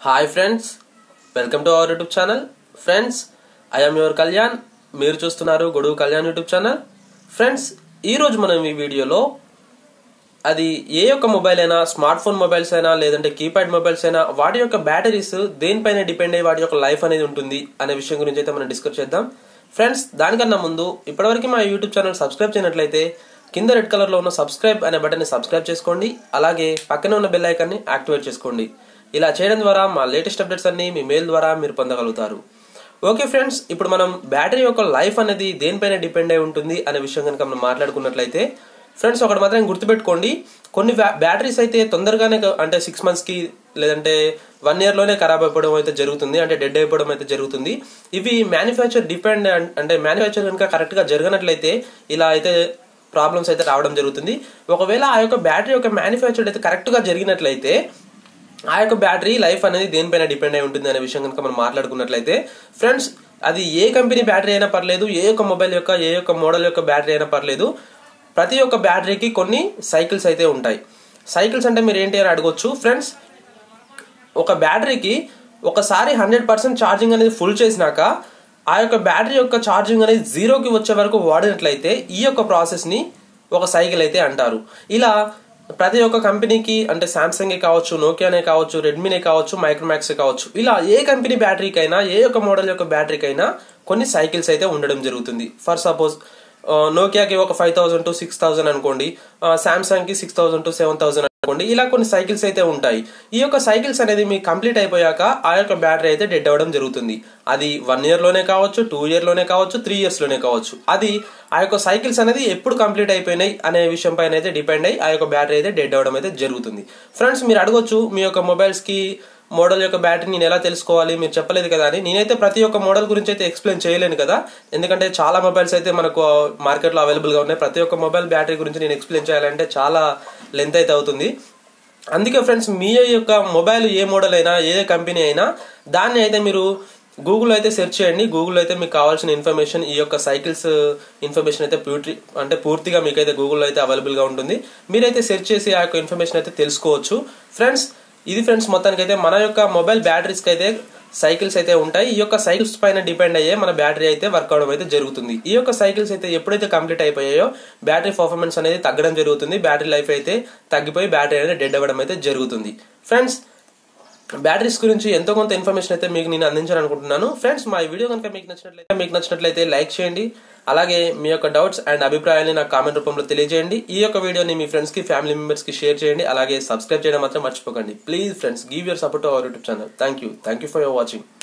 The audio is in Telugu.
hi friends welcome to our YouTube channel friends I'm your Kalyan మీరు చూస్తున్నారు గొడుగు కళ్యాణ్ యూట్యూబ్ ఛానల్ ఫ్రెండ్స్ ఈరోజు మనం ఈ వీడియోలో అది ఏ యొక్క మొబైల్ అయినా స్మార్ట్ ఫోన్ మొబైల్స్ అయినా లేదంటే కీప్యాడ్ మొబైల్స్ అయినా వాటి యొక్క బ్యాటరీస్ దేనిపైన డిపెండ్ అయ్యి వాటి యొక్క లైఫ్ అనేది ఉంటుంది అనే విషయం గురించి అయితే మనం డిస్కస్ చేద్దాం ఫ్రెండ్స్ దానికన్నా ముందు ఇప్పటివరకు మా యూట్యూబ్ ఛానల్ సబ్స్క్రైబ్ చేయనట్లయితే కింద రెడ్ కలర్ లో ఉన్న సబ్స్క్రైబ్ అనే బటన్ ని సబ్స్క్రైబ్ చేసుకోండి అలాగే పక్కనే ఉన్న బెల్ ఐకాన్ ని యాక్టివేట్ చేసుకోండి ఇలా చేయడం ద్వారా మా లేటెస్ట్ అప్డేట్స్ అన్ని మీ మెయిల్ ద్వారా మీరు పొందగలుగుతారు ఓకే ఫ్రెండ్స్ ఇప్పుడు మనం బ్యాటరీ యొక్క లైఫ్ అనేది దేనిపైన డిపెండ్ అయి ఉంటుంది అనే విషయం కనుక మనం మాట్లాడుకున్నట్లయితే ఫ్రెండ్స్ ఒకటి మాత్రం గుర్తుపెట్టుకోండి కొన్ని బ్యాటరీస్ అయితే తొందరగానే అంటే సిక్స్ మంత్స్ కి లేదంటే వన్ ఇయర్ లోనే ఖరాబ్ అయిపోవడం అయితే జరుగుతుంది అంటే డెడ్ అయిపోవడం అయితే జరుగుతుంది ఇవి మ్యానుఫ్యాక్చర్ డిపెండ్ అంటే మ్యానుఫ్యాక్చర్ కనుక కరెక్ట్ గా జరగనట్లయితే ఇలా అయితే ప్రాబ్లమ్స్ అయితే రావడం జరుగుతుంది ఒకవేళ ఆ యొక్క బ్యాటరీ యొక్క మ్యానుఫ్యాక్చర్ అయితే కరెక్ట్ గా జరిగినట్లయితే ఆ యొక్క బ్యాటరీ లైఫ్ అనేది దేనిపైన డిపెండ్ అయి ఉంటుంది అనే విషయం కనుక మనం మాట్లాడుకున్నట్లయితే ఫ్రెండ్స్ అది ఏ కంపెనీ బ్యాటరీ అయినా పర్లేదు ఏ యొక్క మొబైల్ యొక్క ఏ యొక్క మోడల్ యొక్క బ్యాటరీ అయినా పర్లేదు ప్రతి ఒక్క బ్యాటరీకి కొన్ని సైకిల్స్ అయితే ఉంటాయి సైకిల్స్ అంటే మీరు ఏంటి అని అడగొచ్చు ఫ్రెండ్స్ ఒక బ్యాటరీకి ఒకసారి హండ్రెడ్ పర్సెంట్ ఛార్జింగ్ అనేది ఫుల్ చేసినాక ఆ యొక్క బ్యాటరీ యొక్క ఛార్జింగ్ అనేది జీరోకి వచ్చే వరకు వాడినట్లయితే ఈ యొక్క ప్రాసెస్ని ఒక సైకిల్ అయితే అంటారు ఇలా ప్రతి ఒక్క కంపెనీకి అంటే సామ్సంగ్ కావచ్చు నోకియానే కావచ్చు రెడ్మీనే కావచ్చు మైక్రోమాక్స్ కావచ్చు ఇలా ఏ కంపెనీ బ్యాటరీకైనా ఏ యొక్క మోడల్ యొక్క బ్యాటరీకైనా కొన్ని సైకిల్స్ అయితే ఉండడం జరుగుతుంది ఫర్ సపోజ్ నోకియాకి ఒక five thousand to six thousand అనుకోండి సామ్సంగ్ కి six thousand to seven thousand అనుకోండి ఇలా కొన్ని సైకిల్స్ అయితే ఉంటాయి ఈ యొక్క సైకిల్స్ అనేది మీకు కంప్లీట్ అయిపోయాక ఆ యొక్క బ్యాటరీ అయితే డెడ్ అవ్వడం జరుగుతుంది అది వన్ ఇయర్ లోనే కావచ్చు టూ ఇయర్ లోనే కావచ్చు త్రీ ఇయర్స్ లోనే కావచ్చు అది ఆ యొక్క సైకిల్స్ అనేది ఎప్పుడు కంప్లీట్ అయిపోయినాయి అనే విషయం పైన అయితే డిపెండ్ అయ్యి ఆ యొక్క బ్యాటరీ అయితే డెడ్ అవ్వడం అయితే జరుగుతుంది ఫ్రెండ్స్ మీరు అడగొచ్చు మీ యొక్క మొబైల్స్ కి మోడల్ యొక్క బ్యాటరీ నేను ఎలా తెలుసుకోవాలి మీరు చెప్పలేదు కదా అని నేనైతే ప్రతి ఒక్క మోడల్ గురించి అయితే ఎక్స్ప్లెయిన్ చేయలేను కదా ఎందుకంటే చాలా మొబైల్స్ అయితే మనకు మార్కెట్లో అవైలబుల్గా ఉన్నాయి ప్రతి ఒక్క మొబైల్ బ్యాటరీ గురించి నేను ఎక్స్ప్లెయిన్ చేయాలంటే చాలా లెంత్ అయితే అవుతుంది అందుకే ఫ్రెండ్స్ మీ యొక్క మొబైల్ ఏ మోడల్ అయినా ఏ కంపెనీ అయినా దాన్ని అయితే మీరు గూగుల్ అయితే సెర్చ్ చేయండి గూగుల్ అయితే మీకు కావాల్సిన ఇన్ఫర్మేషన్ ఈ యొక్క సైకిల్స్ ఇన్ఫర్మేషన్ అయితే పూర్తి అంటే పూర్తిగా మీకైతే గూగుల్లో అయితే అవైలబుల్గా ఉంటుంది మీరైతే సెర్చ్ చేసి ఆ యొక్క ఇన్ఫర్మేషన్ అయితే తెలుసుకోవచ్చు ఫ్రెండ్స్ ఇది ఫ్రెండ్స్ మొత్తానికి అయితే మన యొక్క మొబైల్ బ్యాటరీస్కి అయితే సైకిల్స్ అయితే ఉంటాయి ఈ యొక్క సైకిల్స్ పైన డిపెండ్ అయ్యే మన బ్యాటరీ అయితే వర్క్ అవడం అయితే జరుగుతుంది ఈ యొక్క సైకిల్స్ అయితే ఎప్పుడైతే కంప్లీట్ అయిపోయాయో బ్యాటరీ పర్ఫార్మెన్స్ అనేది తగ్గడం జరుగుతుంది బ్యాటరీ లైఫ్ అయితే తగ్గిపోయి బ్యాటరీ అనేది డెడ్ అవ్వడం అయితే జరుగుతుంది ఫ్రెండ్స్ బ్యాటరీస్ గురించి ఎంతో కొంత ఇన్ఫర్మేషన్ అయితే మీకు నేను అందించాలనుకుంటున్నాను ఫ్రెండ్స్ మా వీడియో కనుక మీకు నచ్చినట్లయితే మీకు నచ్చినట్లయితే లైక్ చేయండి అలాగే మీ యొక్క డౌట్స్ అండ్ అభిప్రాయాన్ని నాకు కామెంట్ రూపంలో తెలియజేయండి ఈ యొక్క వీడియోని మీ ఫ్రెండ్స్ కి ఫ్యామిలీ మెంబర్స్ కి షేర్ చేయండి అలాగే సబ్స్క్రైబ్ చేయడం మాత్రం మర్చిపోకండి please friends give your support our YouTube channel thank you thank you for your watching